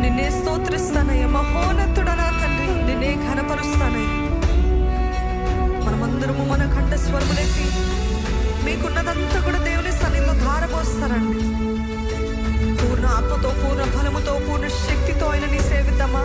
నిన్నే స్తోత్రిస్తానయ్యా మహోన్నతుడా నా తండ్రి నిన్నే ఘనపరుస్తానయ్యా మనమందరము మన కంఠ స్వరములెత్తి మీకున్నదంతా కూడా దేవుని సన్నిధిలో ధారపోస్తారండి పూర్ణ ఆత్మతో పూర్ణ బలముతో పూర్ణ శక్తితో ఆయన నీ సేవిద్దామా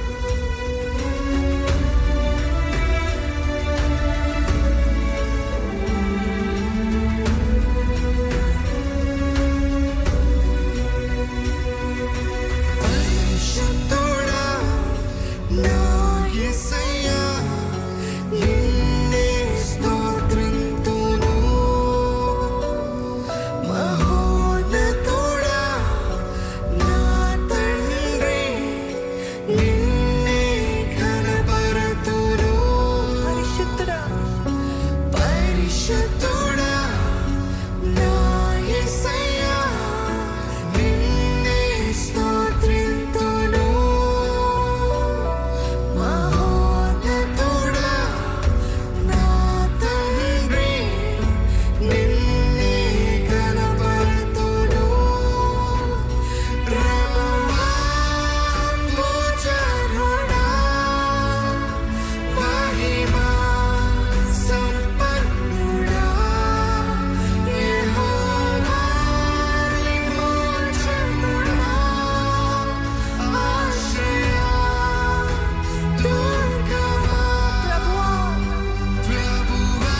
పరిశుద్ధుడా నా యేసయ్యా నిన్నే స్తోత్రింతును మహోన్నతుడా నా తండ్రి నిన్నే కనపరతును పరిశుద్ధుడా పరిశుద్ధుడా నా యేసయ్యా నిన్నే స్తోత్రింతును మహోన్నతుడా నా తండ్రి నిన్నే కనపరతును ప్రభువా పూజరుడా మహిమా సంపన్నుడా యెహోవా విమోచకుడా ఆశ్రయా దుర్గమా ప్రభువా ప్రభువా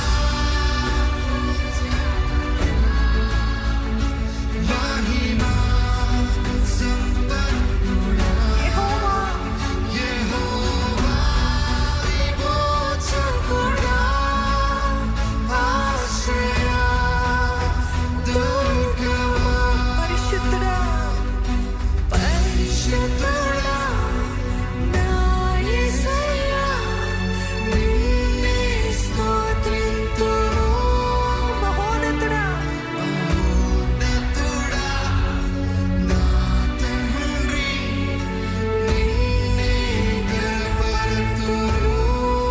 మహిమా సంపన్నుడా యెహోవా యెహోవా విమోచకుడా ఆశ్రయా దుర్గమా పరిశుద్ధుడా పరిశుద్ధుడా నా యేసయ్యా నిన్నే స్తోత్రింతును మహోన్నతుడా ఉన్నతుడా నా తండ్రి నిన్నే కనపరతును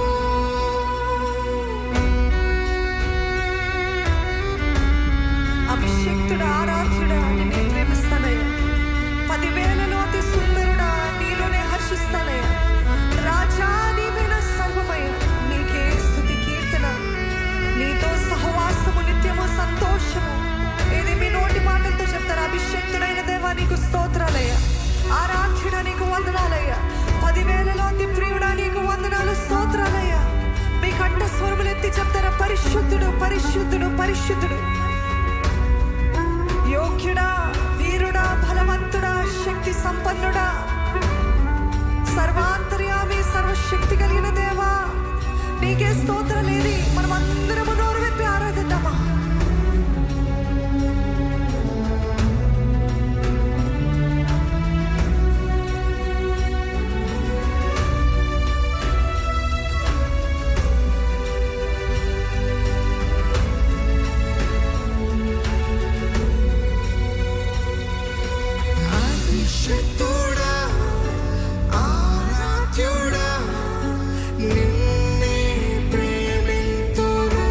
అభిషక్తుడా ఆరాధ్యుడా నిన్నే ప్రేమిస్తానయ్యా పదివేలలో అతి సుందరుడా నీలోనే హర్షిస్తానయ్యా రాజా నీవేన సర్వమయ్య నీకే స్థుతి కీర్తన నీతో సహవాసము నిత్యము సంతోషము ఇది మీ నోటి మాటలతో చెప్తారు అభిషక్తుడైన దేవా నీకు స్తోత్రాలయ్యా ఆరాధ్యుడా నీకు వందనాలయ్యా పదివేలలో అతి ప్రియుడా నీకు వందనాలు స్తోత్రాలయ్యా మీ కంఠ స్వరములు ఎత్తి చెప్తారా పరిశుద్ధుడు పరిశుద్ధుడు పరిశుద్ధుడు యోగ్యుడా వీరుడా బలవంతుడా శక్తి సంపన్నుడా సర్వాంతర్యామి సర్వశక్తి కలిగిన దేవా నీకే స్తోత్రలేది మనం అందరము నోరు విప్పి ఆరాధిద్దామా అభిషక్తుడా ఆరాధ్యుడా నిన్నే ప్రేమింతును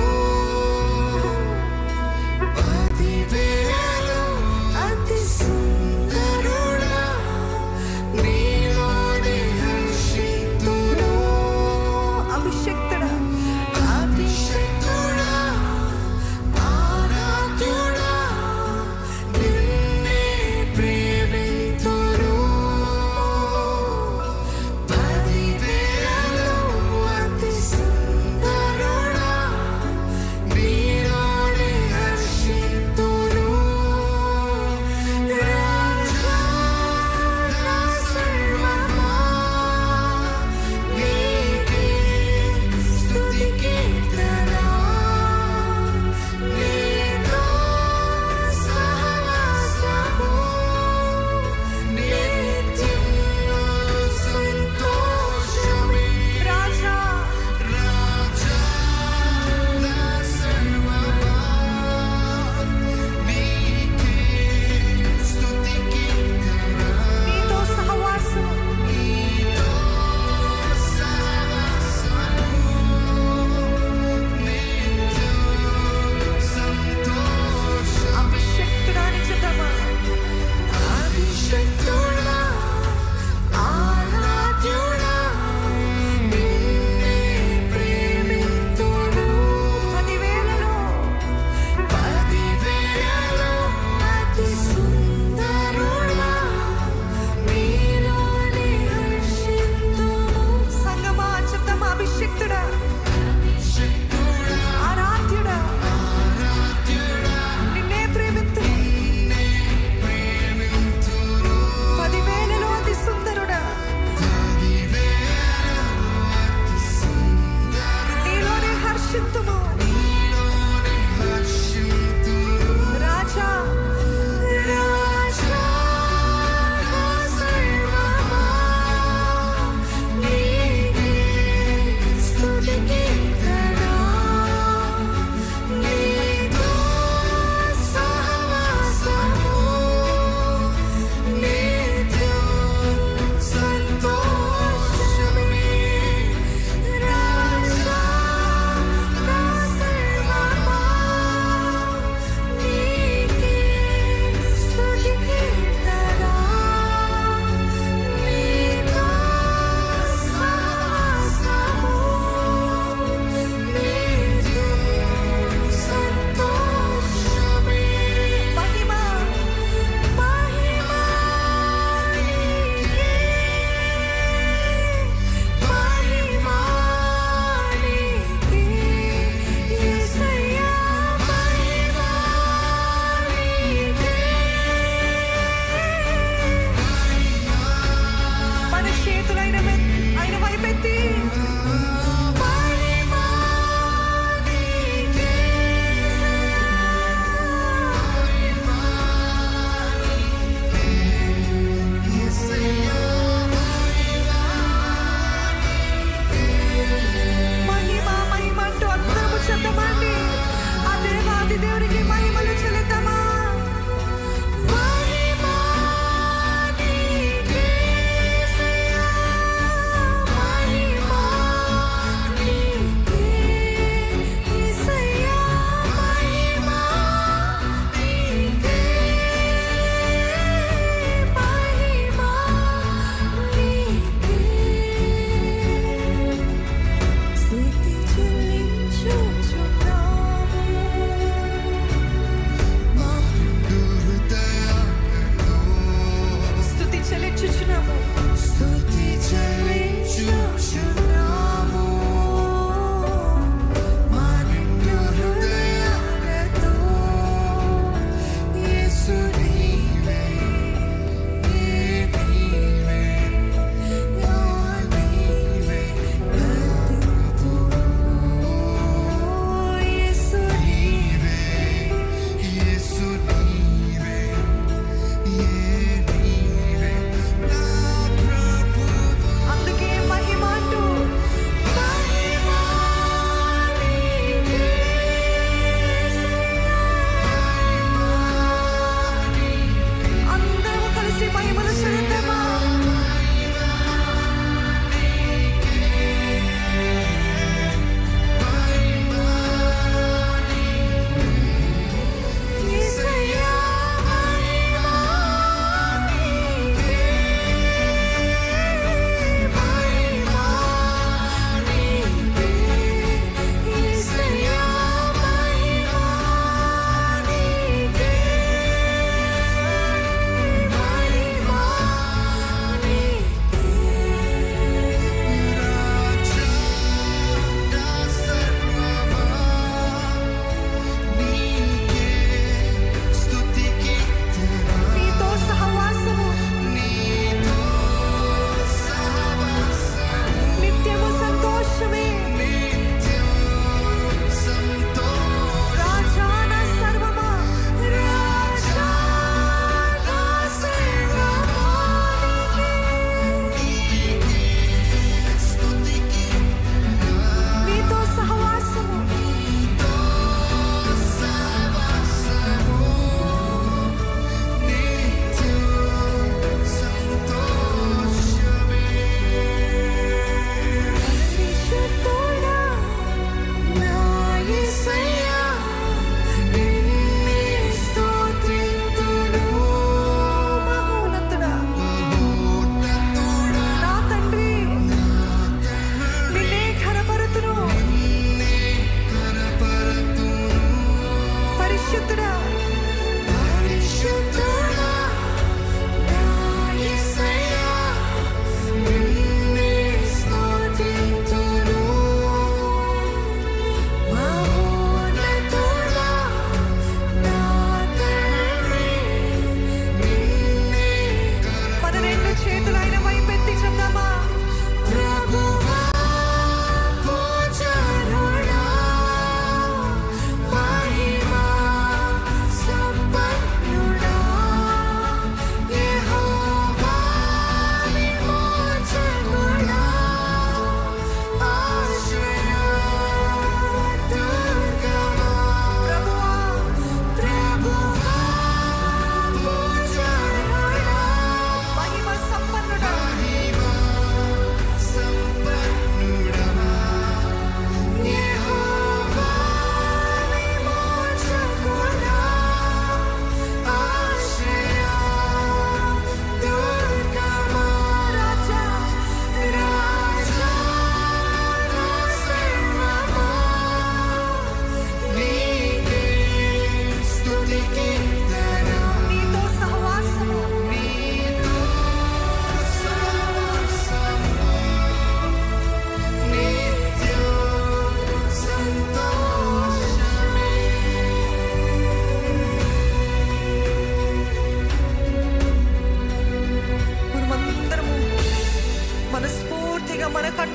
పదివేలలో అతి సుందరుడా నీలోనే హర్షింతును అభిషక్తుడా అభిషక్తుడా ఆరాధ్యుడా నిన్నే ప్రేమింతును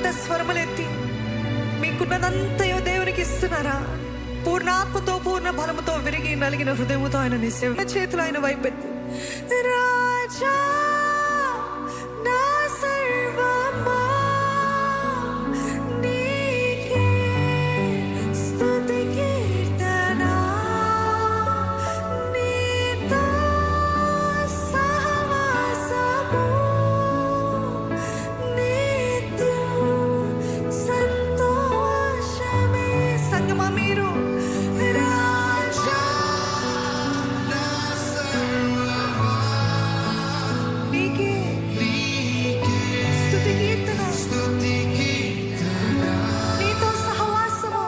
కంఠ స్వరములెత్తి మీకున్నదంతయో దేవునికి ఇస్తున్నారా పూర్ణాత్మతో పూర్ణ బలముతో విరిగి నలిగిన హృదయముతో ఆయన నీ సేవ చేతులు ఆయన వైపెత్తి రాజా నా సర్వమా నీకే స్తుతి కీర్తన నీతో సహవాసము నిత్యం సంతోషమే సంగమా మీరు రాజా నీకే స్తుతి కీర్తన నీతో సహవాసము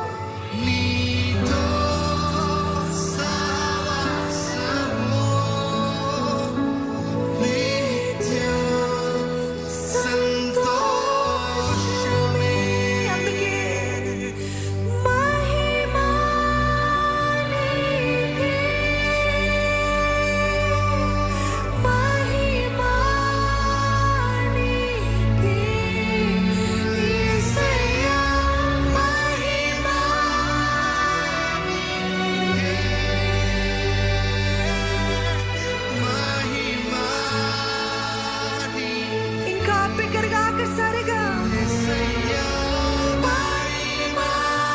అందుకే మహిమా నీకే మహిమా నీకే యేసయ్యా మహిమా ఇంకా బిగ్గరగా ఆఖరిసారిగా మహిమా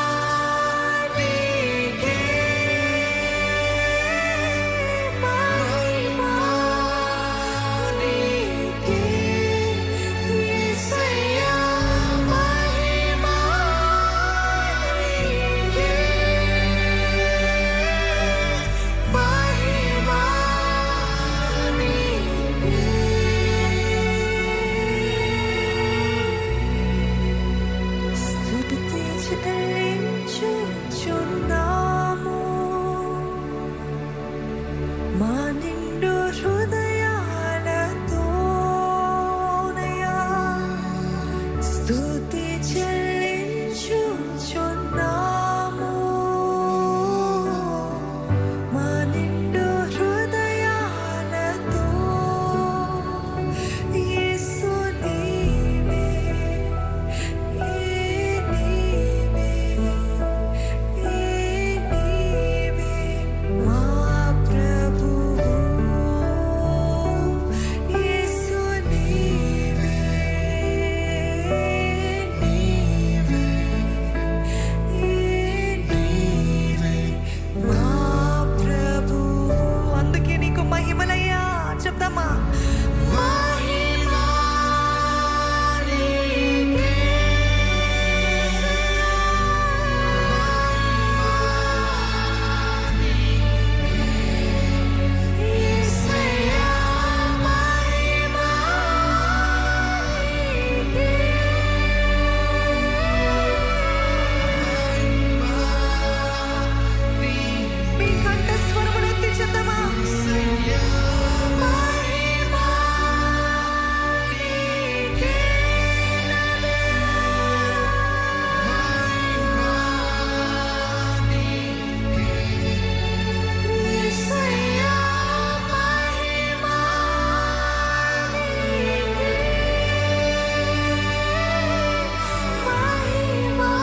నీకే మహిమా నీకే యేసయ్యా మహిమా నీకే మహిమా స్తుతి చెల్లించుచున్నాము మా నిండు హృదయాలతోనయా స్తుతి చెల్లించుచున్నాము మా నిండు హృదయాలతో యేసు నీవే ఏ నీవే ఏ నీవే మా ప్రభువు యేసు నీవే నీవే ఏ నీవే మా ప్రభువు అందుకే నీకు మహిమలయ్యా చెప్దామా మహిమా నీకే యేసయ్యా మహిమా మీ కంఠ స్వరములు ఎత్తి చెప్దామా మహిమా నీకే నా దేవా. యేసయ్యా మహిమా నీకే. మహిమా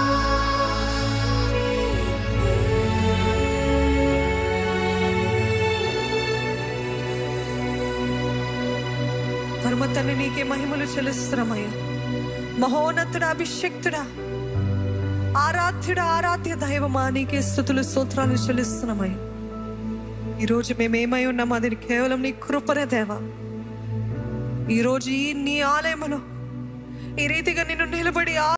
పరమ తండ్రి నీకే మహిమలు చెల్లిస్తున్నామయ్యా మహోన్నతుడా అభిషక్తుడా ఆరాధ్యుడా ఆరాధ్య దైవమా నీకే స్థుతులు స్తోత్రాలు చెల్లిస్తున్నామయ్యా ఈరోజు మేమేమై ఉన్నామో అది కేవలం నీ కృపనే దేవా ఈరోజు ఈ నీ ఆలయములో ఈ రీతిగా నిన్ను నిలబడి